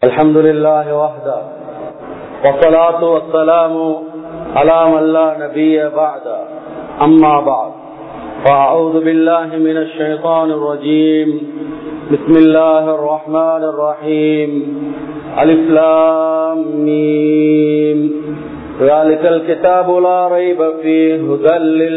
الحمد لله وحده والصلاة والسلام على من لا نبي بعد أما بعد فأعوذ بالله من الشيطان الرجيم بسم الله الرحمن الرحيم ألف لام ميم ذلك الكتاب لا ريب فيه هدى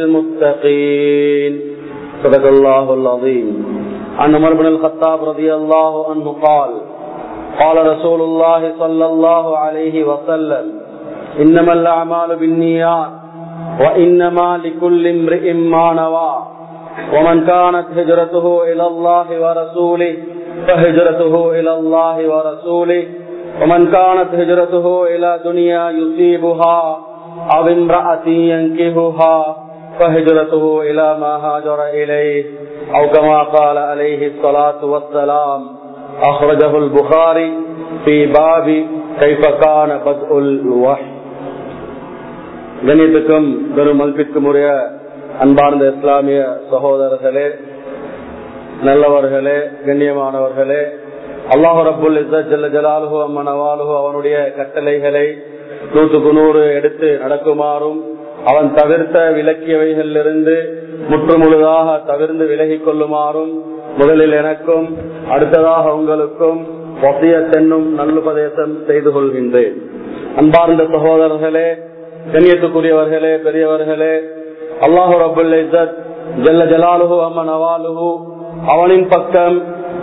للمتقين صدق الله العظيم عن عمر بن الخطاب رضي الله عنه قال قال رسول الله صلى الله عليه وسلم إنما الأعمال بالنيات وإنما لكل امرئ ما نوى ومن كانت هجرته إلى الله ورسوله فهجرته إلى الله ورسوله ومن كانت هجرته إلى دنيا يصيبها أو امرأة ينكهها فهجرته إلى ما هاجر إليه أو كما قال عليه الصلاة والسلام أخرجه البخاري في باب كيف كان بدء الوحي கணியத்துக்கும் பெரும் மதிப்பிற்கும் உரிய அன்பார்ந்த இஸ்லாமிய சகோதரர்களே நல்லவர்களே கண்ணியமானவர்களே அல்லாஹு ரபுல் ஜல்ல ஜலாலுஹு அம்மனவாலுஹு அவனுடைய கட்டளைகளை நூற்றுக்கு நூறு எடுத்து நடக்குமாறும் அவன் தவிர்த்த விலக்கியவைகளிலிருந்து முற்றுமுழுதாக தவிர்ந்து விலகிக் கொள்ளுமாறும் முதலில் எனக்கும் அடுத்ததாக உங்களுக்கும் வசிய தென்னும் நல்லுபதேசம் செய்து கொள்கின்றேன் அன்பார்ந்த சகோதரர்களே கண்ணியத்துக்குரியவர்களே பெரியவர்களே அல்லாஹு ரபுல் ஜல்ல ஜலாலுஹு அம்மன் அவாலுஹு அவனின் பக்கம்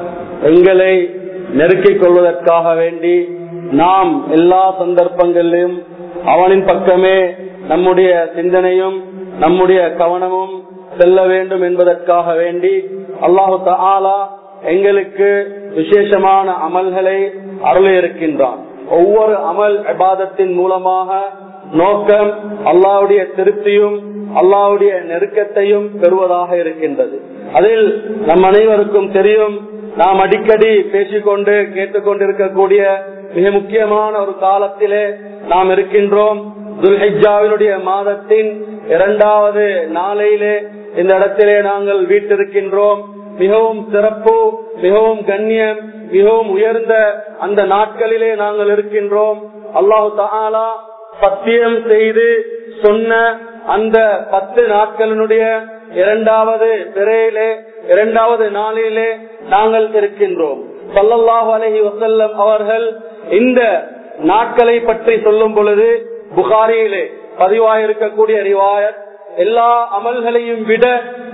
எங்களை நெருக்கிக் கொள்வதற்காக வேண்டி நாம் எல்லா சந்தர்ப்பங்களிலும் அவனின் பக்கமே நம்முடைய சிந்தனையும் நம்முடைய கவனமும் செல்ல வேண்டும் என்பதற்காக வேண்டி அல்லாஹு தாலா எங்களுக்கு விசேஷமான அமல்களை அருளி இருக்கின்றான் ஒவ்வொரு அமல் விவாதத்தின் மூலமாக நோக்கம் அல்லாவுடைய திருப்தியும் அல்லாவுடைய நெருக்கத்தையும் பெறுவதாக இருக்கின்றது அதில் நம் அனைவருக்கும் தெரியும் நாம் அடிக்கடி பேசிக்கொண்டு கேட்டுக்கொண்டிருக்கக்கூடிய மிக முக்கியமான ஒரு காலத்திலே நாம் இருக்கின்றோம் துல்ஹிஜாவினுடைய மாதத்தின் இரண்டாவது நாளையிலே இந்த இடத்திலே நாங்கள் வீட்டிருக்கின்றோம் மிகவும் சிறப்பு மிகவும் கண்ணியம் மிகவும் உயர்ந்த அந்த நாட்களிலே நாங்கள் இருக்கின்றோம் அல்லாஹு தாலா சத்தியம் செய்து சொன்ன அந்த பத்து நாட்களினுடைய இரண்டாவது பிறையிலே இரண்டாவது நாளிலே நாங்கள் இருக்கின்றோம் சல்லல்லாஹு அலஹி வசல்லம் அவர்கள் இந்த நாட்களை பற்றி சொல்லும் பொழுது புகாரியிலே பதிவாயிருக்கக்கூடிய ரிவாயத் எல்லா அமல்களையும் விட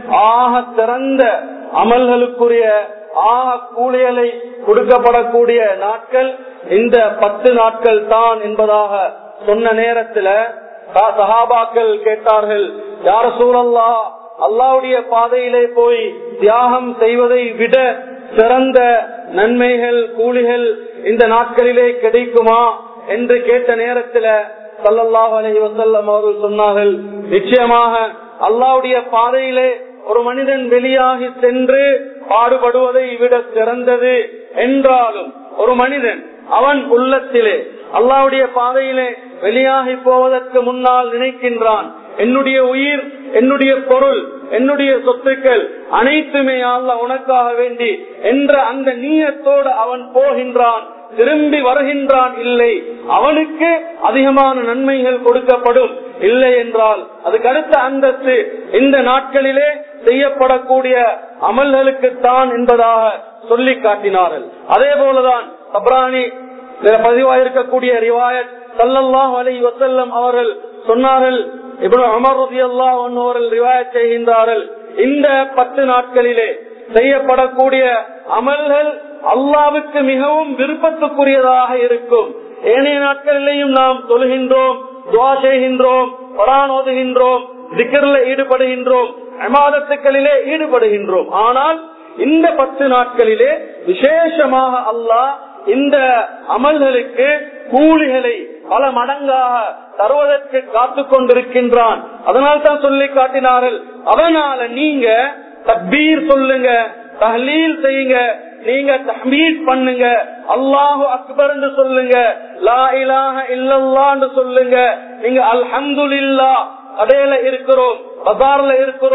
ஆக சிறந்த அமல்களுக்குரிய ஆக கூலியலை கொடுக்கப்படக்கூடிய நாட்கள் இந்த பத்து நாட்கள் தான் என்பதாக சொன்ன நேரத்துல சஹாபாக்கள் கேட்டார்கள் யார சூழல்லா அல்லாவுடைய பாதையிலே போய் தியாகம் செய்வதை விட சிறந்த நன்மைகள் கூலிகள் இந்த நாட்களிலே கிடைக்குமா என்று கேட்ட நேரத்துல சல்லல்லாஹ் அலஹி வசல்லம் அவர்கள் சொன்னார்கள் நிச்சயமாக அல்லாவுடைய பாதையிலே ஒரு மனிதன் வெளியாகி சென்று பாடுபடுவதை விட சிறந்தது என்றாலும் ஒரு மனிதன் அவன் உள்ளத்திலே அல்லாவுடைய பாதையிலே வெளியாகி போவதற்கு முன்னால் நினைக்கின்றான் என்னுடைய உயிர் என்னுடைய பொருள் என்னுடைய சொத்துக்கள் அனைத்துமே அல்ல உனக்காக வேண்டி என்ற அந்த நீயத்தோடு அவன் போகின்றான் திரும்பி வருகின்றான் இல்லை அவனுக்கு அதிகமான நன்மைகள் கொடுக்கப்படும் இல்லை என்றால் அதுக்கு அடுத்த அந்தஸ்து இந்த நாட்களிலே செய்யப்படக்கூடிய அமல்களுக்குத்தான் என்பதாக சொல்லி காட்டினார்கள் அதே போலதான் சப்ரானி பதிவாயிருக்கக்கூடிய ரிவாயத் சல்லல்லாஹ் அலி வசல்லம் அவர்கள் சொன்னார்கள் இப்படி அமர் ரதி அல்லா அவர்கள் ரிவாயத் செய்கின்றார்கள் இந்த பத்து நாட்களிலே செய்யப்படக்கூடிய அமல்கள் அல்லாவுக்கு மிகவும் விருப்பத்துக்குரியதாக இருக்கும் ஏனைய நாட்களிலேயும் நாம் தொழுகின்றோம் துவா செய்கின்றோம் கொரான் ஓதுகின்றோம் திக்கர்ல ஈடுபடுகின்றோம் அமாதத்துக்களிலே ஈடுபடுகின்றோம் ஆனால் இந்த பத்து நாட்களிலே விசேஷமாக அல்லாஹ் இந்த அமல்களுக்கு கூலிகளை பல மடங்காக தருவதற்கு காத்து கொண்டிருக்கின்றான் அதனால் தான் சொல்லி காட்டினார்கள் அதனால நீங்க தப்பீர் சொல்லுங்க தஹலீல் செய்யுங்க நீங்க தஹ்மீத் பண்ணுங்க அல்லாஹு அக்பர் என்று சொல்லுங்க லா இலாஹ இல்லல்லான்னு சொல்லுங்க நீங்க அல்ஹம்துலில்லா கடையில இருக்கிறோம் பஜார்ல இருக்கிறோம்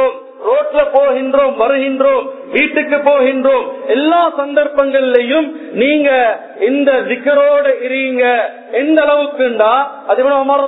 ரோட்ல போகின்றோம் வருகின்றோம் வீட்டுக்கு போகின்றோம் எல்லா சந்தர்ப்பங்கள்லயும் நீங்க இந்த திக்கரோட இருங்க எந்த அளவுக்குண்டா அது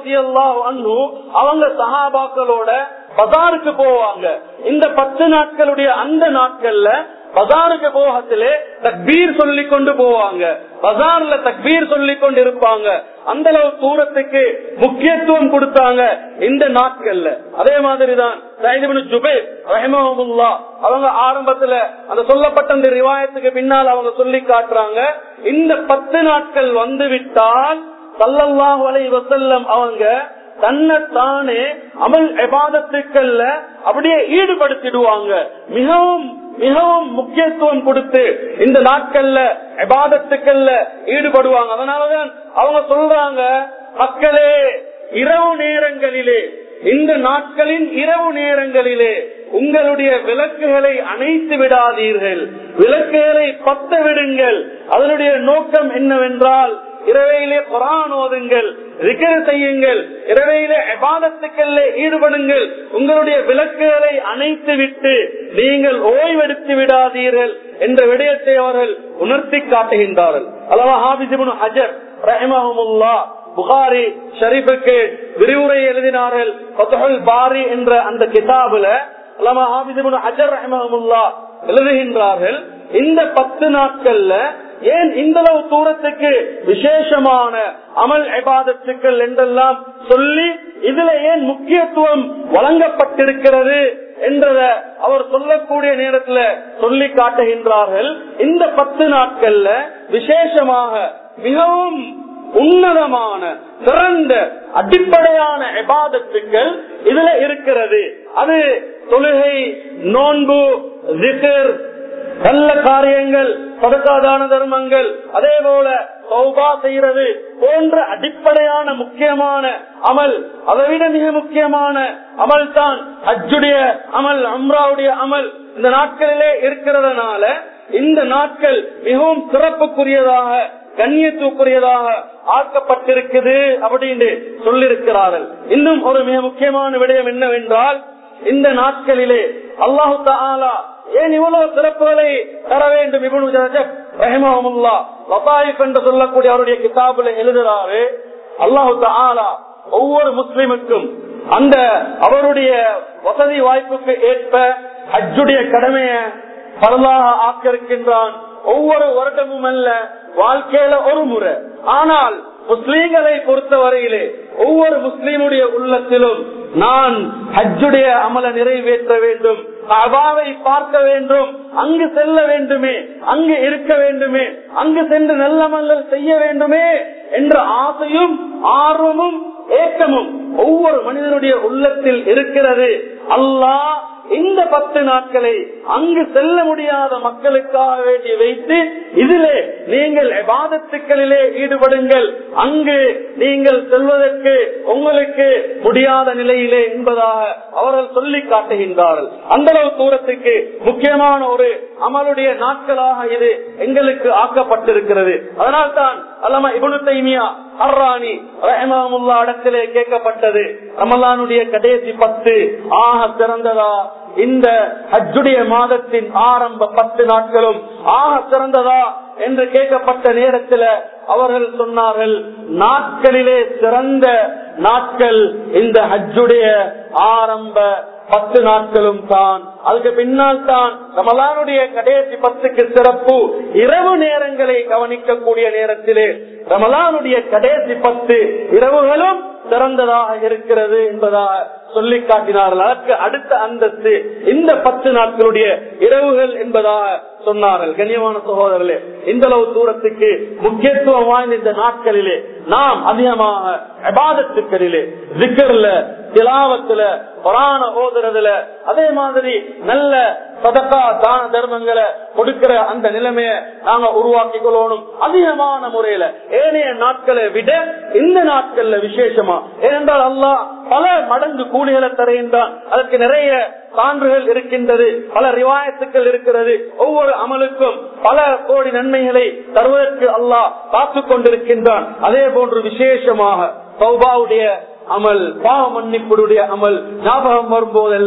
அவங்க சகாபாக்களோட பஜாருக்கு போவாங்க இந்த பத்து நாட்களுடைய அந்த நாட்கள்ல பஜாருக்கு போகத்திலே தக்பீர் சொல்லி கொண்டு போவாங்க பஜார்ல தக்பீர் சொல்லி கொண்டு இருப்பாங்க அந்த அளவு தூரத்துக்கு முக்கியத்துவம் கொடுத்தாங்க இந்த நாட்கள்ல அதே மாதிரிதான் ஜுபேர் ரஹிமஹமுல்லா அவங்க ஆரம்பத்துல அந்த சொல்லப்பட்ட அந்த ரிவாயத்துக்கு பின்னால் அவங்க சொல்லி காட்டுறாங்க இந்த பத்து நாட்கள் வந்து விட்டால் சல்லல்லாஹு அலைஹி வஸல்லம் அவங்க தன்னைத்தானே அமல் எபாதத்துக்கள்ல அப்படியே ஈடுபடுத்திடுவாங்க மிகவும் மிகவும் முக்கியத்துவம் கொடுத்து இந்த நாட்கள்ல எபாதத்துக்கள்ல ஈடுபடுவாங்க அதனாலதான் அவங்க சொல்றாங்க மக்களே இரவு நேரங்களிலே இந்த நாட்களின் இரவு நேரங்களிலே உங்களுடைய விளக்குகளை அணைத்து விடாதீர்கள் விளக்குகளை பத்த விடுங்கள் அதனுடைய நோக்கம் என்னவென்றால் இரவையிலே குரான் ஓதுங்கள் ரிக்கர் செய்யுங்கள் இரவையிலே எபாதத்துக்கள்ல ஈடுபடுங்கள் உங்களுடைய விளக்குகளை அணைத்து விட்டு நீங்கள் ஓய்வெடுத்து விடாதீர்கள் என்ற விடயத்தை அவர்கள் உணர்த்தி காட்டுகின்றார்கள் அல்லவா ஹாபிசிபுன் ஹஜர் ரஹிமஹமுல்லா புகாரி ஷரீஃபுக்கு விரிவுரை எழுதினார்கள் பாரி என்ற அந்த கிதாபுல அல்லாமா ஹாபிசிபுன் ஹஜர் ரஹிமஹமுல்லா எழுதுகின்றார்கள் இந்த பத்து நாட்கள்ல ஏன் இந்த அளவு தூரத்துக்கு விசேஷமான அமல் ஐபாதத்துக்கள் என்றெல்லாம் சொல்லி இதுல ஏன் முக்கியத்துவம் வழங்கப்பட்டிருக்கிறது என்றத அவர் சொல்லக்கூடிய நேரத்துல சொல்லி காட்டுகின்றார்கள் இந்த பத்து நாட்கள்ல விசேஷமாக மிகவும் உன்னதமான சிறந்த அடிப்படையான எபாதத்துக்கள் இதுல இருக்கிறது அது தொழுகை நோன்பு ஜிகர் நல்ல காரியங்கள் பதக்காதான தர்மங்கள் அதே போல சௌபா செய்யறது போன்ற அடிப்படையான முக்கியமான அமல் அதை விட மிக முக்கியமான அமல் தான் அஜுடைய அமல் அம்ராவுடைய அமல் இந்த நாட்களிலே இருக்கிறதுனால இந்த நாட்கள் மிகவும் சிறப்புக்குரியதாக கண்ணியத்துக்குரியதாக ஆக்கப்பட்டிருக்குது அப்படின்னு சொல்லியிருக்கிறார்கள் இன்னும் ஒரு மிக முக்கியமான விடயம் என்னவென்றால் இந்த நாட்களிலே அல்லாஹு தாலா ஏன் இவ்வளவு சிறப்புகளை தர வேண்டும் இவனு ரஹிமஹமுல்லா லதாயிப் என்று சொல்லக்கூடிய அவருடைய கிதாபுல எழுதுறாரு அல்லாஹு தாலா ஒவ்வொரு முஸ்லிமுக்கும் அந்த அவருடைய வசதி வாய்ப்புக்கு ஏற்ப ஹஜ்ஜுடைய கடமையை பரலாக ஆக்க இருக்கின்றான் ஒவ்வொரு வருடமும் அல்ல வாழ்க்கையில ஒரு முறை ஆனால் முஸ்லீம்களை பொறுத்தவரையிலே ஒவ்வொரு முஸ்லீமுடைய உள்ளத்திலும் நான் ஹஜ்ஜுடைய அமல நிறைவேற்ற வேண்டும் அபாவை பார்க்க வேண்டும் அங்கு செல்ல வேண்டுமே அங்கு இருக்க வேண்டுமே அங்கு சென்று நல்லமல்கள் செய்ய வேண்டுமே என்ற ஆசையும் ஆர்வமும் ஏக்கமும் ஒவ்வொரு மனிதனுடைய உள்ளத்தில் இருக்கிறது அல்லாஹ் இந்த பத்து நாட்களை அங்கு செல்ல முடியாத மக்களுக்காக வேண்டி வைத்து இதிலே நீங்கள் விவாதத்துக்களிலே ஈடுபடுங்கள் அங்கு நீங்கள் செல்வதற்கு உங்களுக்கு முடியாத நிலையிலே என்பதாக அவர்கள் சொல்லி காட்டுகின்றார்கள் அந்த அளவு தூரத்துக்கு முக்கியமான ஒரு அமலுடைய நாட்களாக இது எங்களுக்கு ஆக்கப்பட்டிருக்கிறது அதனால்தான் அல்லம இபுனு தைமியா அர்ராணி ரஹமாமுல்லா இடத்திலே கேட்கப்பட்டது ரமலானுடைய கடைசி பத்து ஆக சிறந்ததா இந்த ஹஜ்ஜுடைய மாதத்தின் ஆரம்ப பத்து நாட்களும் ஆக சிறந்ததா என்று கேட்கப்பட்ட நேரத்தில் அவர்கள் சொன்னார்கள் நாட்களிலே சிறந்த நாட்கள் இந்த ஹஜ்ஜுடைய ஆரம்ப பத்து நாட்களும் தான் அதுக்கு பின்னால் தான் ரமலானுடைய கடைசி பத்துக்கு சிறப்பு இரவு நேரங்களை கவனிக்கக்கூடிய நேரத்திலே ரமலானுடைய கடைசி பத்து இரவுகளும் சிறந்ததாக இருக்கிறது என்பதாக சொல்லி காட்டினார்கள் அதற்கு அடுத்த அந்தஸ்து இந்த பத்து நாட்களுடைய இரவுகள் என்பதாக சொன்னார்கள் கண்ணியமான சகோதரர்களே இந்த அளவு தூரத்துக்கு முக்கியத்துவம் வாய்ந்த இந்த நாட்களிலே நாம் அதிகமாக அபாதத்துக்களிலே ஜிக்கர்ல திலாவத்துல புராண ஓதுறதுல அதே மாதிரி நல்ல சதக்கா தான தர்மங்களை கொடுக்கிற அந்த நிலைமைய நாங்க உருவாக்கி கொள்ளணும் அதிகமான முறையில ஏனைய நாட்களை விட இந்த நாட்கள்ல விசேஷமா ஏனென்றால் அல்லாஹ் பல மடங்கு கூலிகளை தருகின்றான் அதற்கு நிறைய சான்றுகள் இருக்கின்றது பல ரிவாயத்துக்கள் இருக்கிறது ஒவ்வொரு அமலுக்கும் பல கோடி நன்மைகளை தருவதற்கு அல்லாஹ் காத்து கொண்டிருக்கின்றான் அதே போன்று விசேஷமாக சௌபாவுடைய அமல் பாவ மன்னிப்புடைய அமல் ஞாபகம் வரும்போதெல்லாம்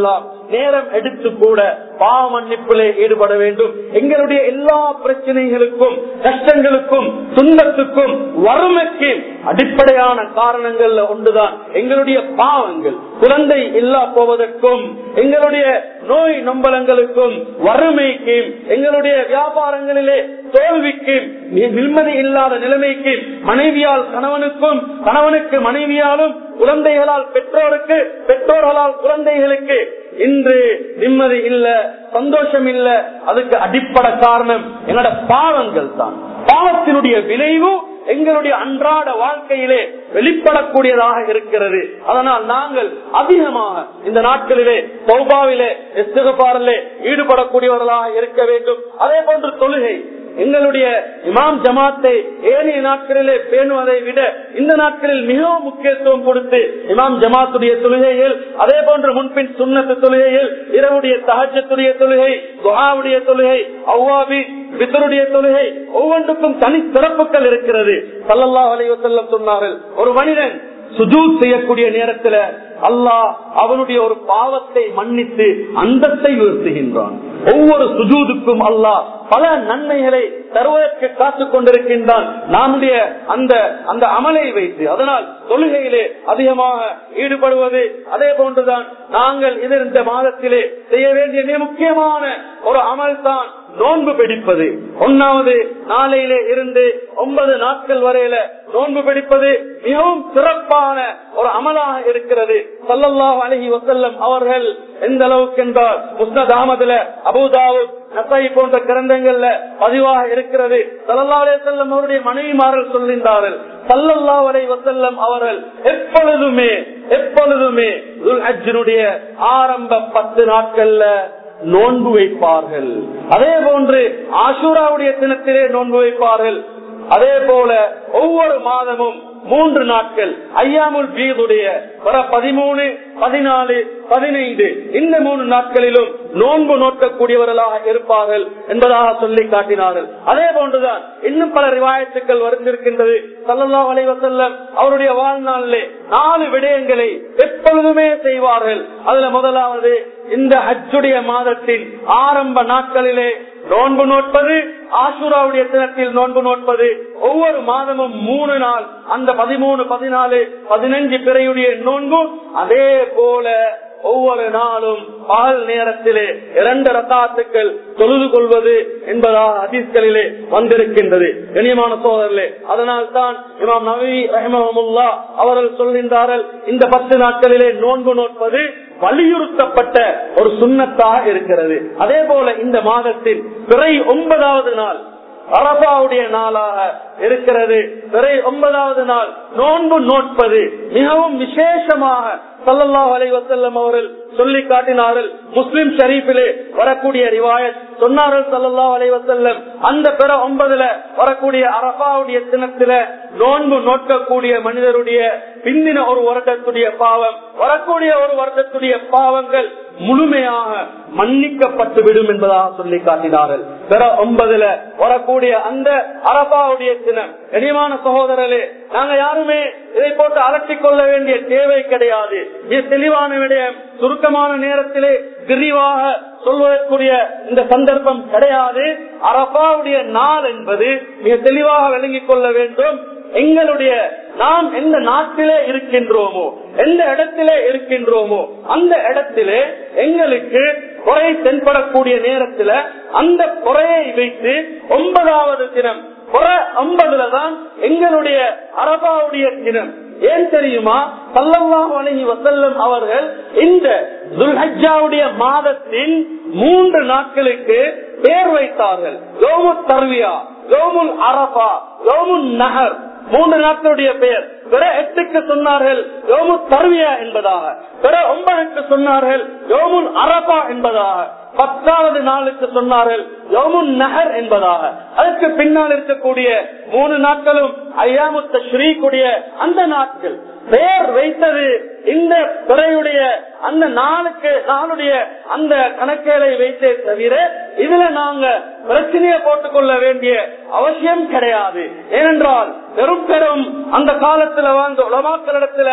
நேரம் எடுத்து கூட பாவ மன்னிப்பிலே ஈடுபட வேண்டும் எங்களுடைய எல்லா பிரச்சனைகளுக்கும் கஷ்டங்களுக்கும் துன்பத்துக்கும் வறுமைக்கு அடிப்படையான காரணங்கள்ல ஒன்றுதான் எங்களுடைய பாவங்கள் குழந்தை இல்லா போவதற்கும் எங்களுடைய நோய் நம்பலங்களுக்கும் வறுமைக்கும் எங்களுடைய வியாபாரங்களிலே தோல்விக்கும் நிம்மதி இல்லாத நிலைமைக்கு மனைவியால் கணவனுக்கும் கணவனுக்கு மனைவியாலும் குழந்தைகளால் பெற்றோருக்கு பெற்றோர்களால் குழந்தைகளுக்கு இன்று நிம்மதி இல்ல சந்தோஷம் இல்ல அதுக்கு அடிப்படை காரணம் என்னோட பாவங்கள் தான் பாவத்தினுடைய விளைவு எங்களுடைய அன்றாட வாழ்க்கையிலே வெளிப்படக்கூடியதாக இருக்கிறது அதனால் நாங்கள் அதிகமாக இந்த நாட்களிலே சௌபாவிலே எஸ்தகபாரிலே ஈடுபடக்கூடியவர்களாக இருக்க வேண்டும் அதே போன்று தொழுகை எங்களுடைய இமாம் ஜமாத்தை ஏனைய நாட்களிலே பேணுவதை விட இந்த நாட்களில் மிகவும் முக்கியத்துவம் கொடுத்து இமாம் ஜமாத்துடைய தொழுகைகள் அதே போன்று முன்பின் சுண்ணத்து தொழுகைகள் இரவுடைய தகச்சத்துடைய தொழுகை துஹாவுடைய தொழுகை அவ்வாபி பித்தருடைய தொழுகை ஒவ்வொன்றுக்கும் தனி சிறப்புகள் இருக்கிறது சல்லல்லா அலைவசல்லம் சொன்னார்கள் ஒரு மனிதன் சுஜூத் செய்யக்கூடிய நேரத்துல அல்லாஹ் அவனுடைய ஒரு பாவத்தை மன்னித்து அந்தத்தை உயர்த்துகின்றான் ஒவ்வொரு சுஜூதுக்கும் அல்லாஹ் பல நன்மைகளை தருவதற்கு காத்துக் கொண்டிருக்கின்றான் நம்முடைய அந்த அந்த அமலை வைத்து அதனால் தொழுகையிலே அதிகமாக ஈடுபடுவது அதே போன்றுதான் நாங்கள் இது இந்த மாதத்திலே செய்ய வேண்டிய மிக முக்கியமான ஒரு அமல் தான் நோன்பு பிடிப்பது ஒன்னாவது நாளையிலே இருந்து ஒன்பது நாட்கள் வரையில நோன்பு பிடிப்பது மிகவும் சிறப்பான ஒரு அமலாக இருக்கிறது சல்லல்லாஹ் அலஹி வசல்லம் அவர்கள் எந்த அளவுக்கு என்றால் முஸ்னத் அகமதுல அபுதாவுத் நசாய் போன்ற கிரந்தங்கள்ல பதிவாக இருக்கிறது சல்லல்லா அலே செல்லம் அவருடைய மனைவிமார்கள் சொல்கின்றார்கள் சல்லல்லா அலை வசல்லம் அவர்கள் எப்பொழுதுமே எப்பொழுதுமே துல்ஹஜனுடைய ஆரம்ப பத்து நாட்கள்ல நோன்பு வைப்பார்கள் அதே போன்று ஆசூராவுடைய தினத்திலே நோன்பு வைப்பார்கள் அதே போல ஒவ்வொரு மாதமும் மூன்று நாட்கள் ஐயாமுல் பீதுடைய வர பதிமூணு பதினாலு பதினைந்து இந்த மூணு நாட்களிலும் நோன்பு நோக்கக்கூடியவர்களாக இருப்பார்கள் என்பதாக சொல்லி காட்டினார்கள் அதே போன்றுதான் இன்னும் பல ரிவாயத்துக்கள் வருந்திருக்கின்றது சல்லல்லா அலைவசல்லம் அவருடைய வாழ்நாளிலே நாலு விடயங்களை எப்பொழுதுமே செய்வார்கள் அதுல முதலாவது இந்த அச்சுடைய மாதத்தின் ஆரம்ப நாட்களிலே நோன்பு நோட்பது ஆசூராவுடைய தினத்தில் நோன்பு நோட்பது ஒவ்வொரு மாதமும் மூணு நாள் அந்த பதிமூணு பதினாலு பதினஞ்சு பிறையுடைய நோன்பு அதே போல ஒவ்வொரு நாளும் பகல் நேரத்திலே இரண்டு ரத்தாத்துக்கள் தொழுது கொள்வது என்பதாக அதிர்களிலே வந்திருக்கின்றது கண்ணியமான சோதரிலே அதனால் தான் இமாம் நவி ரஹமமுல்லா அவர்கள் சொல்கின்றார்கள் இந்த பத்து நாட்களிலே நோன்பு நோட்பது வலியுறுத்தப்பட்ட ஒரு சுண்ணத்தாக இருக்கிறது அதே போல இந்த மாதத்தில் பிறை ஒன்பதாவது நாள் அரபாவுடைய நாளாக இருக்கிறது பிறை ஒன்பதாவது நாள் நோன்பு நோட்பது மிகவும் விசேஷமாக சல்லல்லாஹ் அலைவசல்லம் அவர்கள் சொல்லி காட்டினார்கள் முஸ்லிம் ஷரீஃபிலே வரக்கூடிய ரிவாயத் சொன்னார்கள் சல்லல்லாஹ் அலைவசல்லம் அந்த பிற ஒன்பதுல வரக்கூடிய அரபாவுடைய தினத்தில நோன்பு நோக்கக்கூடிய மனிதருடைய பிந்தின ஒரு வருடத்துடைய பாவம் வரக்கூடிய ஒரு வருடத்துடைய பாவங்கள் முழுமையாக மன்னிக்கப்பட்டு விடும் என்பதாக சொல்லி காட்டினார்கள் பிற ஒன்பதுல வரக்கூடிய அந்த அரபாவுடைய தினம் கனியமான சகோதரர்களே நாங்க யாருமே இதை போட்டு அலட்டிக் கொள்ள வேண்டிய தேவை கிடையாது இது தெளிவான விடயம் சுருக்கமான நேரத்திலே விரிவாக சொல்வதற்குரிய இந்த சந்தர்ப்பம் கிடையாது அரபாவுடைய நாள் என்பது மிக தெளிவாக விளங்கிக் கொள்ள வேண்டும் எங்களுடைய நாம் எந்த நாட்டிலே இருக்கின்றோமோ எந்த இடத்திலே இருக்கின்றோமோ அந்த இடத்திலே எங்களுக்கு குறை தென்படக்கூடிய நேரத்தில் அந்த குறையை வைத்து ஒன்பதாவது தினம் குறை ஐம்பதுல தான் எங்களுடைய அரபாவுடைய தினம் ஏன் தெரியுமா சல்லல்லாஹு அலைஹி வசல்லம் அவர்கள் இந்த துல்ஹஜ்ஜாவுடைய மாதத்தின் மூன்று நாட்களுக்கு பேர் வைத்தார்கள் யோமு தர்வியா யோமுல் அரபா யோமுல் நகர் மூன்று நாட்களுடைய பெயர் பிற எட்டுக்கு சொன்னார்கள் யோமு தர்வியா என்பதாக பிற ஒன்பதுக்கு சொன்னார்கள் யோமுல் அரபா என்பதாக பத்தாவது நாளுக்கு சொன்னார்கள் யோமுன் நகர் என்பதாக அதற்கு பின்னால் இருக்கக்கூடிய மூணு நாட்களும் ஐயாமுத்த ஸ்ரீக்குடைய அந்த நாட்கள் பெயர் வைத்தது இந்த பிறையுடைய அந்த நாளுக்கு நாளுடைய அந்த கணக்கேலை வைத்தே தவிர இதுல நாங்க பிரச்சனையை போட்டுக்கொள்ள வேண்டிய அவசியம் கிடையாது ஏனென்றால் பெரும் பெரும் அந்த காலத்துல வாழ்ந்த உலமாக்களிடத்துல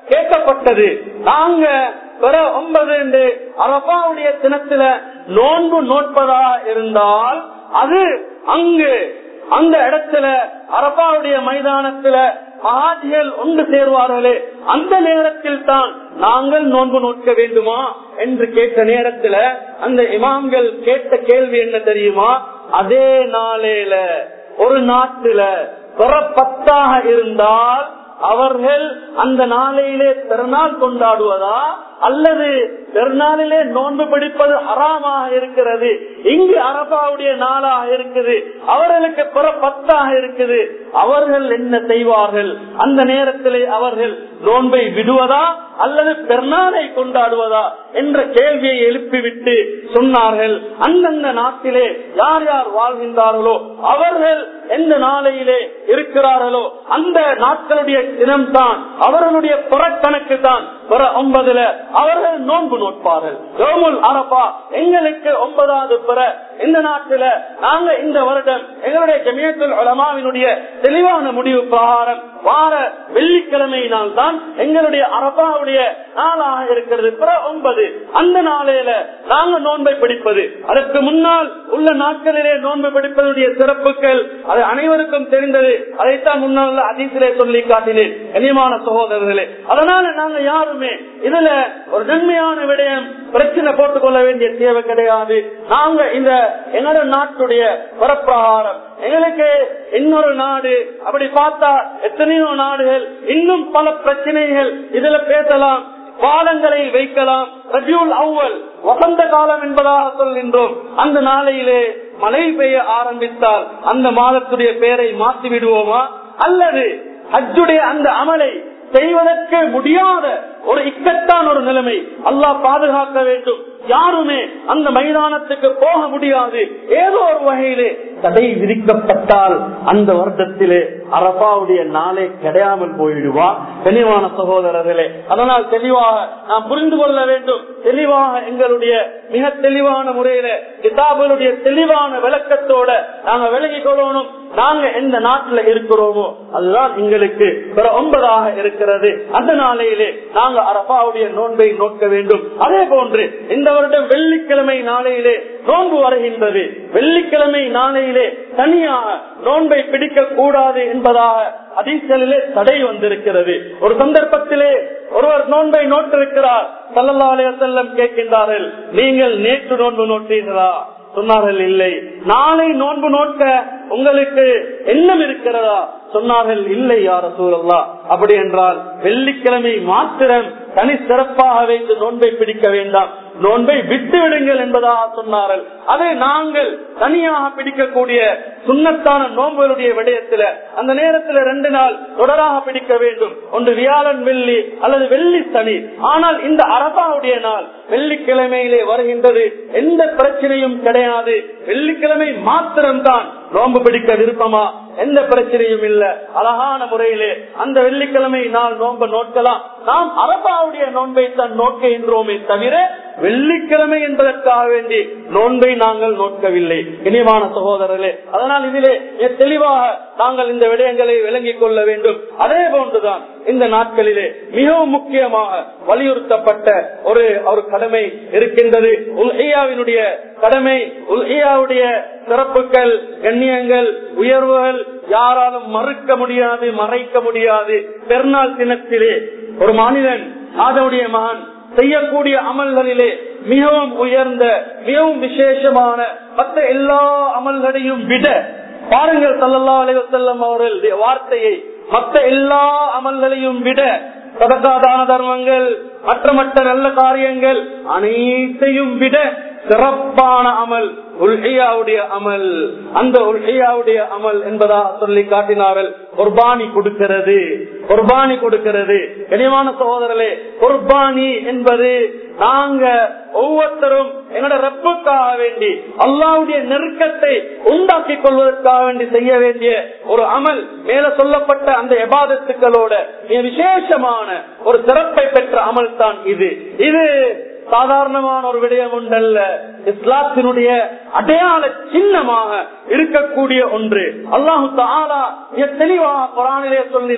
கேட்கப்பட்டது நாங்க பிற ஒன்பது என்று அரபாவுடைய தினத்துல நோன்பு நோட்பதா இருந்தால் அது அங்கு அந்த இடத்துல அரபாவுடைய மைதானத்துல மகாஜிகள் ஒன்று சேர்வார்களே அந்த நேரத்தில் தான் நாங்கள் நோன்பு நோக்க வேண்டுமா என்று கேட்ட நேரத்துல அந்த இமாம்கள் கேட்ட கேள்வி என்ன தெரியுமா அதே நாளையில ஒரு நாட்டுல பிற பத்தாக இருந்தால் அவர்கள் அந்த நாளையிலே பெருநாள் கொண்டாடுவதா அல்லது பெருநாளிலே நோன்பு பிடிப்பது ஹராமாக இருக்கிறது இங்கு அரபாவுடைய நாளாக இருக்குது அவர்களுக்கு பிற பத்தாக இருக்குது அவர்கள் என்ன செய்வார்கள் அந்த நேரத்திலே அவர்கள் நோன்பை விடுவதா அல்லது பெருநாளை கொண்டாடுவதா என்ற கேள்வியை எழுப்பிவிட்டு சொன்னார்கள் அந்தந்த நாட்டிலே யார் யார் வாழ்கின்றார்களோ அவர்கள் எந்த நாளையிலே இருக்கிறார்களோ அந்த நாட்களுடைய தினம்தான் அவர்களுடைய புறக்கணக்கு தான் பிற ஒன்பதுல அவர்கள் நோன்பு நோட்பார்கள் யோமுல் அரபா எங்களுக்கு ஒன்பதாவது பிற இந்த நாட்டில நாங்க இந்த வருடம் எங்களுடைய ஜமியத்துல் உலமாவினுடைய தெளிவான முடிவு பிரகாரம் வார வெள்ளிக்கிழமையினால் தான் எங்களுடைய அரபாவுடைய நாளாக இருக்கிறது பிற ஒன்பது அந்த நாளையில நாங்க நோன்பை பிடிப்பது அதற்கு முன்னால் உள்ள நாட்களிலே நோன்பு பிடிப்பதுடைய சிறப்புகள் அது அனைவருக்கும் தெரிந்தது அதைத்தான் முன்னால் அதிசிலே சொல்லி காட்டினேன் கனியமான சகோதரர்களே அதனால நாங்க யாருமே இதுல ஒரு நன்மையான விடயம் பிரச்சனை போட்டுக் கொள்ள வேண்டிய தேவை கிடையாது நாங்க இந்த எங்களோட நாட்டுடைய பரப்பிரகாரம் எங்களுக்கு இன்னொரு நாடு அப்படி பார்த்தா எத்தனையோ நாடுகள் இன்னும் பல பிரச்சனைகள் இதுல பேசலாம் பாலங்களை வைக்கலாம் ரஜூல் அவ்வல் வசந்த காலம் என்பதாக சொல்கின்றோம் அந்த நாளையிலே மழை பெய்ய ஆரம்பித்தால் அந்த மாதத்துடைய பெயரை மாற்றி விடுவோமா அல்லது ஹஜ்ஜுடைய அந்த அமலை செய்வதற்கு முடியாத ஒரு இக்கட்டான ஒரு நிலைமை அல்லாஹ் பாதுகாக்க வேண்டும் யாருமே அந்த மைதானத்துக்கு போக முடியாது ஏதோ ஒரு வகையிலே தடை விதிக்கப்பட்டால் அந்த வருடத்திலே அரபாவுடைய நாளே கிடையாமல் போயிடுவா தெளிவான சகோதரர்களே அதனால் தெளிவாக நாம் புரிந்து கொள்ள வேண்டும் தெளிவாக எங்களுடைய மிக தெளிவான முறையில கிதாபுடைய தெளிவான விளக்கத்தோட நாங்க விலகி கொள்ளணும் நாங்க எந்த நாட்டுல இருக்கிறோமோ அதுதான் எங்களுக்கு பிற ஒன்பதாக இருக்கிறது அந்த நாளையிலே நாங்க அரபாவுடைய நோன்பை நோக்க வேண்டும் அதே போன்று இந்த வருடம் வெள்ளிக்கிழமை நாளையிலே நோன்பு வருகின்றது வெள்ளிக்கிழமை நாளையிலே தனியாக நோன்பை பிடிக்க கூடாது என்பதாக அதிசலிலே தடை வந்திருக்கிறது ஒரு சந்தர்ப்பத்திலே ஒருவர் நோன்பை நோட்டிருக்கிறார் சல்லல்லாலே செல்லம் கேட்கின்றார்கள் நீங்கள் நேற்று நோன்பு நோட்டீர்களா சொன்னார்கள் இல்லை நாளை நோன்பு நோக்க உங்களுக்கு எண்ணம் இருக்கிறதா சொன்னார்கள் இல்லை யார சூழல்லா அப்படி என்றால் வெள்ளிக்கிழமை மாத்திரம் தனி சிறப்பாக வைத்து நோன்பை பிடிக்க வேண்டாம் நோன்பை விட்டு விடுங்கள் என்பதாக சொன்னார்கள் அதை நாங்கள் தனியாக பிடிக்கக்கூடிய சுண்ணத்தான நோன்புகளுடைய விடயத்துல அந்த நேரத்தில் ரெண்டு நாள் தொடராக பிடிக்க வேண்டும் ஒன்று வியாழன் வெள்ளி அல்லது வெள்ளி சனி ஆனால் இந்த அரபாவுடைய நாள் வெள்ளிக்கிழமையிலே வருகின்றது எந்த பிரச்சனையும் கிடையாது வெள்ளிக்கிழமை மாத்திரம்தான் நோன்பு பிடிக்க விருப்பமா எந்த பிரச்சனையும் இல்ல அழகான முறையிலே அந்த வெள்ளிக்கிழமை நாள் நோன்பு நோக்கலாம் நாம் அரபாவுடைய நோன்பை தான் நோக்குகின்றோமே தவிர வெள்ளிக்கிழமை என்பதற்காக வேண்டி நோன்பை நாங்கள் நோக்கவில்லை இனிமான சகோதரர்களே அதனால் இதிலே தெளிவாக நாங்கள் இந்த விடயங்களை விளங்கிக் கொள்ள வேண்டும் அதே போன்றுதான் இந்த நாட்களிலே மிகவும் முக்கியமாக வலியுறுத்தப்பட்ட ஒரு ஒரு கடமை இருக்கின்றது உல்ஹியாவினுடைய கடமை உல்ஹியாவுடைய சிறப்புகள் கண்ணியங்கள் உயர்வுகள் யாராலும் மறுக்க முடியாது மறைக்க முடியாது பெருநாள் தினத்திலே ஒரு மனிதன் ஆதவுடைய மகன் செய்யக்கூடிய அமல்களிலே மிகவும் உயர்ந்த மிகவும் விசேஷமான மற்ற எல்லா அமல்களையும் விட பாருங்கள் சல்லல்லா அலைவசல்லம் அவர்களுடைய வார்த்தையை மற்ற எல்லா அமல்களையும் விட சதகாதான தர்மங்கள் மற்ற மற்ற நல்ல காரியங்கள் அனைத்தையும் விட சிறப்பான அமல் உல்ஹியாவுடைய அமல் அந்த உல்ஹியாவுடைய அமல் என்பதா சொல்லி காட்டினார்கள் குர்பானி கொடுக்கிறது குர்பானி கொடுக்கிறது கனிவான சகோதரர்களே குர்பானி என்பது நாங்க ஒவ்வொருத்தரும் எங்களோட ரப்புக்காக வேண்டி அல்லாவுடைய நெருக்கத்தை உண்டாக்கி கொள்வதற்காக வேண்டி செய்ய வேண்டிய ஒரு அமல் மேல சொல்லப்பட்ட அந்த எபாதத்துக்களோட மிக விசேஷமான ஒரு சிறப்பை பெற்ற அமல் தான் இது இது சாதாரணமான ஒரு விடயம் உண்டல்ல இஸ்லாத்தினுடைய அடையாள சின்னமாக இருக்கக்கூடிய ஒன்று அல்லாஹு தாலா தெளிவாக குரானிலே சொல்கின்றான்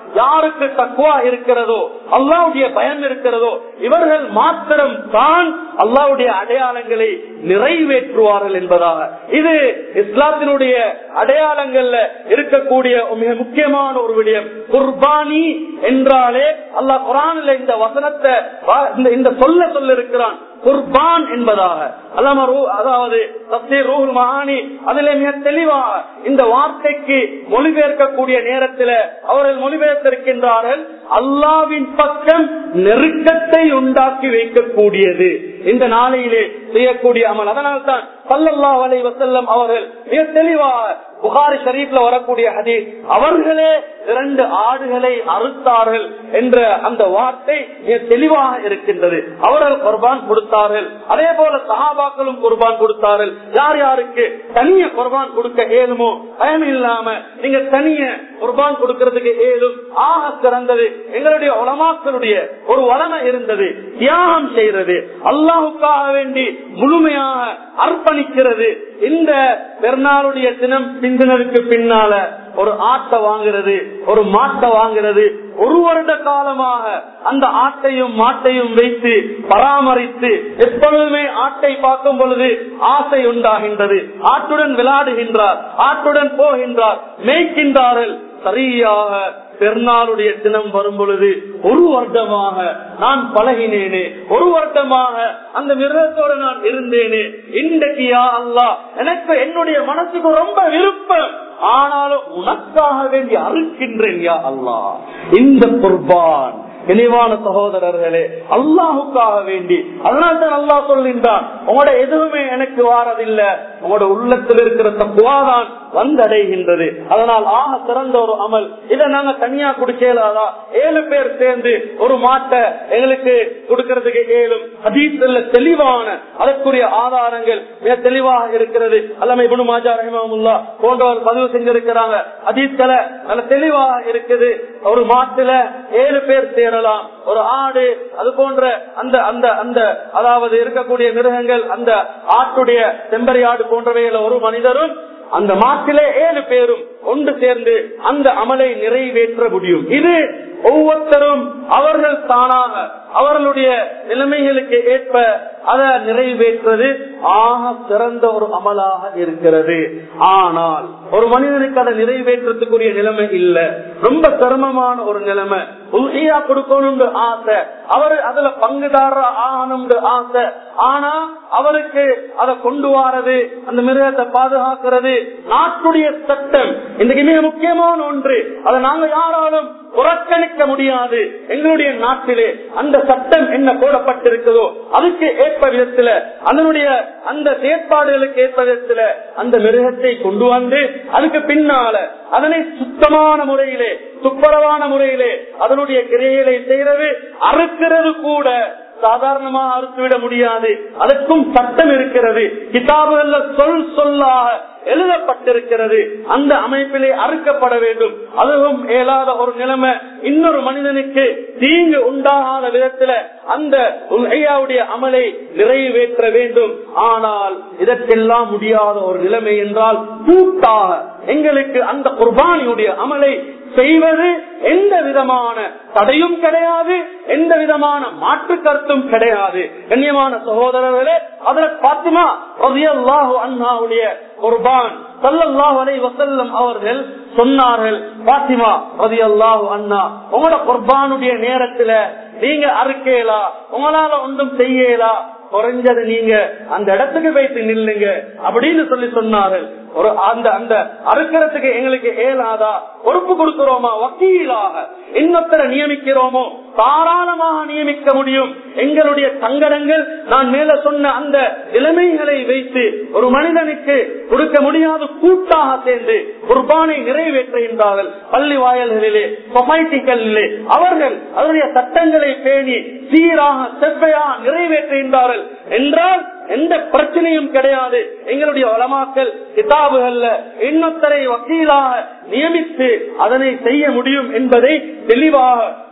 யாருக்கு தக்குவா இருக்கிறதோ அல்லாவுடைய பயம் இருக்கிறதோ இவர்கள் மாத்திரம் தான் அல்லாவுடைய அடையாளங்களை நிறைவேற்றுவார்கள் என்பதாக இது இஸ்லாத்தினுடைய அடையாளங்கள்ல இருக்கக்கூடிய மிக முக்கியமான ஒரு விடயம் குர்பானி என்றாலே அல்லாஹ் குரானில் இந்த வசனத்தை இந்த சொல்ல சொல்ல இருக்கிறான் குர்பான் என்பதாக அல்லாம அதாவது தப்சீர் ரூஹுல் மகானி அதிலே மிக தெளிவாக இந்த வார்த்தைக்கு மொழிபெயர்க்கக்கூடிய நேரத்தில் அவர்கள் மொழிபெயர்த்திருக்கின்றார்கள் அல்லாவின் பக்கம் நெருக்கத்தை உண்டாக்கி வைக்கக்கூடியது இந்த நாளையிலே செய்யக்கூடிய அமல் அதனால்தான் பல்லல்லா வலை வசல்லம் அவர்கள் மிக தெளிவாக புகாரி ஷரீப்ல வரக்கூடிய ஹதீஸ் அவர்களே இரண்டு ஆடுகளை அறுத்தார்கள் என்ற அந்த வார்த்தை மிக தெளிவாக இருக்கின்றது அவர்கள் குர்பான் கொடுத்தார்கள் அதே போல சஹாபாக்களும் குர்பான் கொடுத்தார்கள் யார் யாருக்கு தனிய குர்பான் கொடுக்க ஏழுமோ பயம் இல்லாம நீங்க தனிய குர்பான் கொடுக்கறதுக்கு ஏழும் ஆக சிறந்தது எங்களுடைய உலமாக்களுடைய ஒரு வளமை இருந்தது தியாகம் செய்யறது அல்லாஹுக்காக வேண்டி முழுமையாக அர்ப்பணிக்கிறது இந்த பெருநாளுடைய தினம் பிந்தினருக்கு பின்னால ஒரு ஆட்டை வாங்குறது ஒரு மாட்டை வாங்குறது ஒரு வருட காலமாக அந்த ஆட்டையும் மாட்டையும் வைத்து பராமரித்து எப்பொழுதுமே ஆட்டை பார்க்கும் பொழுது ஆசை உண்டாகின்றது ஆட்டுடன் விளையாடுகின்றார் ஆட்டுடன் போகின்றார் மேய்க்கின்றார்கள் சரியாக பெருநாளுடைய தினம் வரும் பொழுது ஒரு வருடமாக நான் பழகினேனே ஒரு வருடமாக அந்த மிருகத்தோடு நான் இருந்தேனே இன்றைக்கு யா அல்லா எனக்கு என்னுடைய மனசுக்கு ரொம்ப விருப்பம் ஆனாலும் உனக்காக வேண்டி அறுக்கின்றேன் யா அல்லா இந்த குர்பான் இனிவான சகோதரர்களே அல்லாஹுக்காக வேண்டி அதனால தான் அல்லாஹ் சொல்கின்றான் உங்களோட எதுவுமே எனக்கு வாரதில்லை உங்களோட உள்ளத்தில் இருக்கிற தக்குவாதான் வந்தடைகின்றது அதனால் ஆக சிறந்த ஒரு அமல் இதை நாங்க தனியா குடிக்கலாதா ஏழு பேர் சேர்ந்து ஒரு மாட்டை எங்களுக்கு கொடுக்கறதுக்கு ஏழும் அதீசில் தெளிவான அதற்குரிய ஆதாரங்கள் மிக தெளிவாக இருக்கிறது அல்லமை குணு மாஜா ரஹிமாமுல்லா போன்றவர் பதிவு செஞ்சிருக்கிறாங்க அதீஸ்களை நல்ல தெளிவாக இருக்குது ஒரு மாட்டுல ஏழு பேர் சேரலாம் ஒரு ஆடு அது போன்ற அந்த அந்த அந்த அதாவது இருக்கக்கூடிய மிருகங்கள் அந்த ஆட்டுடைய செம்பரி ஆடு போன்றவைகள் ஒரு மனிதரும் அந்த மாட்டிலே ஏழு பேரும் ஒன்று சேர்ந்து அந்த அமலை நிறைவேற்ற முடியும் இது ஒவ்வொருத்தரும் அவர்கள் தானாக அவர்களுடைய நிலைமைகளுக்கு ஏற்ப அதை நிறைவேற்றது ஆக சிறந்த ஒரு அமலாக இருக்கிறது ஆனால் ஒரு மனிதனுக்கு அதை நிறைவேற்றத்துக்குரிய நிலைமை இல்ல ரொம்ப சிரமமான ஒரு நிலைமை உறுதியா கொடுக்கணும் ஆசை அவர் அதுல பங்குதார ஆகணும் ஆசை ஆனா அவருக்கு அதை கொண்டு வாரது அந்த மிருகத்தை பாதுகாக்கிறது நாட்டுடைய சட்டம் இன்றைக்கு மிக முக்கியமான ஒன்று அதை நாங்க யாராலும் புறக்கணிக்க முடியாது எங்களுடைய நாட்டிலே அந்த சட்டம் என்ன போடப்பட்டிருக்கிறதோ அதுக்கு ஏற்ப விதத்துல அதனுடைய அந்த செயற்பாடுகளுக்கு ஏற்ப விதத்துல அந்த மிருகத்தை கொண்டு வந்து அதுக்கு பின்னால அதனை சுத்தமான முறையிலே துப்புரவான முறையிலே அதனுடைய கிரைகளை செய்யறது அறுக்கிறது கூட சாதாரணமாக அறுத்துவிட முடியாது அதற்கும் சட்டம் இருக்கிறது கிதாபுகள்ல சொல் சொல்லாக எழுதப்பட்டிருக்கிறது அந்த அமைப்பிலே அறுக்கப்பட வேண்டும் அதுவும் இயலாத ஒரு நிலைமை இன்னொரு மனிதனுக்கு தீங்கு உண்டாகாத விதத்துல அந்த ஐயாவுடைய அமலை நிறைவேற்ற வேண்டும் ஆனால் இதற்கெல்லாம் முடியாத ஒரு நிலைமை என்றால் கூட்டாக எங்களுக்கு அந்த குர்பானியுடைய அமலை செய்வது எந்த விதமான தடையும் கிடையாது எந்த விதமான மாற்று கருத்தும் கிடையாது கண்ணியமான சகோதரர்களே அதுல பாத்திமா ரதியல்லாஹு அண்ணாவுடைய குர்பான் சல்லல்லாஹு அலைஹி வஸல்லம் அவர்கள் சொன்னார்கள் பாத்திமா ரதியல்லாஹு அண்ணா உங்களோட குர்பானுடைய நேரத்துல நீங்க அறுக்கேலா உங்களால ஒன்றும் செய்யலா குறைஞ்சது நீங்க அந்த இடத்துக்கு வைத்து நில்லுங்க அப்படின்னு சொல்லி சொன்னார்கள் ஒரு அந்த அந்த அறுக்கிறதுக்கு எங்களுக்கு ஏலாதா பொறுப்பு கொடுக்கிறோமா வக்கீலாக இன்னொருத்தரை நியமிக்கிறோமோ தாராளமாக நியமிக்க முடியும் எங்களுடைய சங்கடங்கள் நான் மேல சொன்ன அந்த நிலைமைகளை வைத்து ஒரு மனிதனுக்கு கொடுக்க முடியாத கூட்டாக சேர்ந்து குர்பானை நிறைவேற்றுகின்றார்கள் பள்ளி வாயல்களிலே சொசைட்டிகளிலே அவர்கள் அதனுடைய சட்டங்களை பேணி சீராக செவ்வையாக நிறைவேற்றுகின்றார்கள் என்றால் எந்த பிரச்சனையும் கிடையாது எங்களுடைய வளமாக்கல் கிதாபுகள்ல இன்னொத்தரை வக்கீலாக நியமித்து அதனை செய்ய முடியும் என்பதை தெளிவாக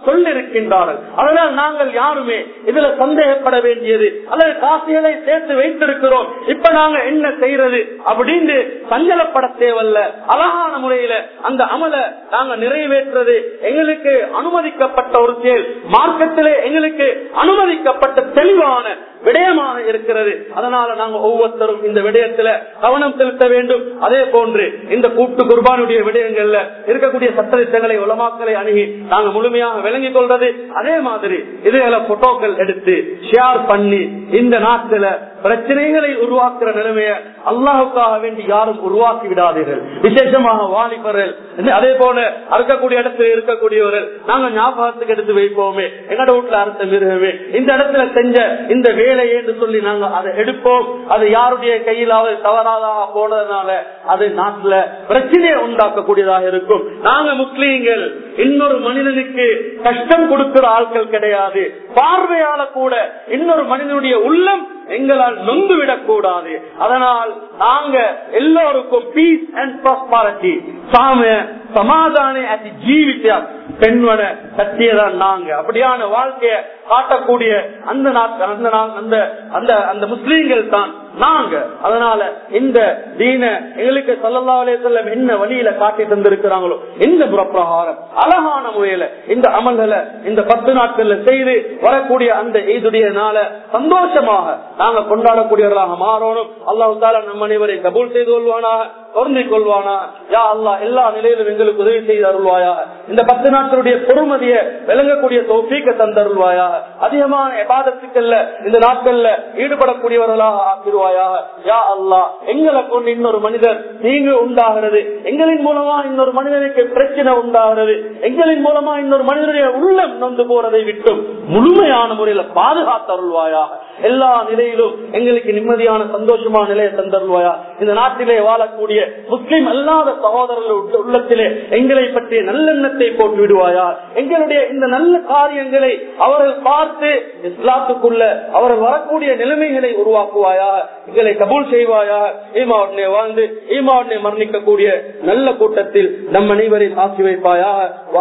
சொல்லிருக்கின்றார்கள் அதனால் நாங்கள் யாருமே இதுல சந்தேகப்பட வேண்டியது அல்லது காசுகளை சேர்த்து வைத்திருக்கிறோம் இப்ப நாங்க என்ன செய்யறது அப்படின்னு சஞ்சலப்பட தேவல்ல அழகான முறையில அந்த அமல நாங்க நிறைவேற்றுறது எங்களுக்கு அனுமதிக்கப்பட்ட ஒரு செயல் மார்க்கத்திலே எங்களுக்கு அனுமதிக்கப்பட்ட தெளிவான விடயமாக இருக்கிறது அதனால நாங்க ஒவ்வொருத்தரும் இந்த விடயத்துல கவனம் செலுத்த வேண்டும் அதே போன்று இந்த கூட்டு குர்பானுடைய விடயங்கள்ல இருக்கக்கூடிய சட்டத்திட்டங்களை உலமாக்களை அணுகி நாங்க முழுமையாக விளங்கிக் கொள்றது அதே மாதிரி இதுகளை போட்டோக்கள் எடுத்து ஷேர் பண்ணி இந்த நாட்டுல பிரச்சனைகளை உருவாக்குற நிலைமைய அல்லாஹுக்காக வேண்டி யாரும் உருவாக்கி விடாதீர்கள் விசேஷமாக வாலிபர்கள் அதே போல அறுக்கக்கூடிய இடத்துல இருக்கக்கூடியவர்கள் நாங்க ஞாபகத்துக்கு எடுத்து வைப்போமே எங்கட வீட்டுல அறுத்த மிருகமே இந்த இடத்துல செஞ்ச இந்த வேலை என்று சொல்லி நாங்க அதை எடுப்போம் அது யாருடைய கையிலாவது தவறாதாக போனதுனால அது நாட்டுல பிரச்சனையை உண்டாக்கக்கூடியதாக இருக்கும் நாங்க முஸ்லீம்கள் இன்னொரு மனிதனுக்கு கஷ்டம் கொடுக்கிற ஆட்கள் கிடையாது பார்வையால கூட இன்னொரு மனிதனுடைய உள்ளம் எங்களால் நொந்து விடக்கூடாது அதனால் நாங்க எல்லோருக்கும் பீஸ் அண்ட் ப்ராஸ்பாரிட்டி சாம சமாதான அதி ஜீவித்த பெண்வன சத்தியதான் நாங்க அப்படியான வாழ்க்கைய காட்டக்கூடிய அந்த நாட்கள் அந்த அந்த அந்த அந்த முஸ்லீம்கள் தான் நாங்க அதனால இந்த தீன எங்களுக்கு சல்லல்லாஹு செல்லம் என்ன வழியில காட்டி தந்திருக்கிறாங்களோ இந்த பிரகாரம் அழகான முறையில இந்த அமல்களை இந்த பத்து நாட்கள்ல செய்து வரக்கூடிய அந்த ஈதுடைய நாள சந்தோஷமாக நாங்க கொண்டாடக்கூடியவர்களாக மாறணும் அல்லாஹு தாலா நம் அனைவரை கபூல் செய்து கொள்வானாக பொருந்திக் கொள்வானா யா அல்லா எல்லா நிலையிலும் எங்களுக்கு உதவி செய்து அருள்வாயா இந்த பத்து நாட்களுடைய பொறுமதிய விளங்கக்கூடிய தோஃபீக்க தந்தருள்வாயா அதிகமான எபாதத்துக்கள்ல இந்த நாட்கள்ல ஈடுபடக்கூடியவர்களாக ஆக்கிடுவாயாக யா அல்லா எங்களை கொண்டு இன்னொரு மனிதர் தீங்கு உண்டாகிறது எங்களின் மூலமா இன்னொரு மனிதனுக்கு பிரச்சனை உண்டாகிறது எங்களின் மூலமா இன்னொரு மனிதனுடைய உள்ளம் நொந்து போறதை விட்டும் முழுமையான முறையில பாதுகாத்தருள்வாயாக எல்லா நிலையிலும் எங்களுக்கு நிம்மதியான சந்தோஷமான நிலையை தந்தருள்வாயா இந்த நாட்டிலே வாழக்கூடிய முஸ்லிம் அல்லாத சகோதரர்கள் உள்ளத்திலே எங்களை பற்றிய நல்லெண்ணத்தை போட்டு விடுவாயா எங்களுடைய இந்த நல்ல காரியங்களை அவர்கள் பார்த்து இஸ்லாத்துக்குள்ள அவர்கள் வரக்கூடிய நிலைமைகளை உருவாக்குவாயா எங்களை கபூல் செய்வாயா ஈமாவுடனே வாழ்ந்து ஈமாவுடனே மரணிக்கக்கூடிய நல்ல கூட்டத்தில் நம் அனைவரின் ஆசி வைப்பாயா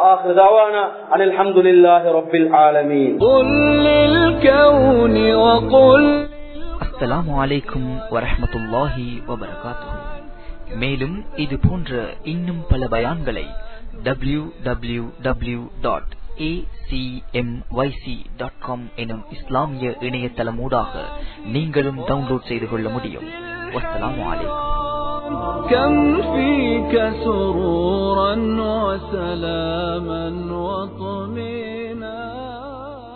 அனில் அஹமதுல்லாஹி ரப்பில் ஆலமீன் அஸ்ஸலாமு அலைக்கும் வரஹமத்துல்லாஹி வபரகாத்துஹு மேலும் இது போன்ற இன்னும் பல பயான்களை W W W dot acmyc.com எனும் இஸ்லாமிய இணையதளம் ஊடாக நீங்களும் டவுன்லோட் செய்து கொள்ள முடியும் வஸ்ஸலாமு அலைக்கும் كم فيك سرورا وسلاما وطمئنا